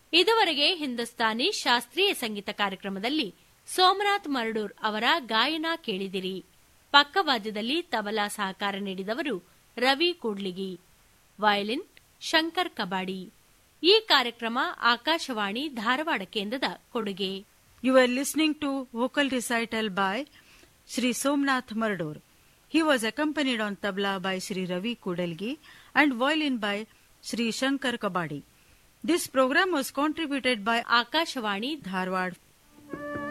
ಇದುವರೆಗೆ ಹಿಂದೂಸ್ತಾನಿ ಶಾಸ್ತ್ರೀಯ ಸಂಗೀತ ಕಾರ್ಯಕ್ರಮದಲ್ಲಿ ಸೋಮನಾಥ್ ಮರಡೂರ್ ಅವರ ಗಾಯನ ಕೇಳಿದಿರಿ ಪಕ್ಕವಾದ್ಯದಲ್ಲಿ ತಬಲಾ ಸಹಕಾರ ನೀಡಿದವರು ರವಿ ಕೂಡ್ಲಿಗಿ ವಯಲಿನ್ ಶಂಕರ್ ಕಬಾಡಿ ಈ ಕಾರ್ಯಕ್ರಮ ಆಕಾಶವಾಣಿ ಧಾರವಾಡ ಕೇಂದ್ರದ ಕೊಡುಗೆ You were listening to vocal recital by Sri Somnath Mardor. He was accompanied on tabla by Sri Ravi Kudalgi and violin by Sri Shankar Kabadi. This program was contributed by Akashvani Dharwad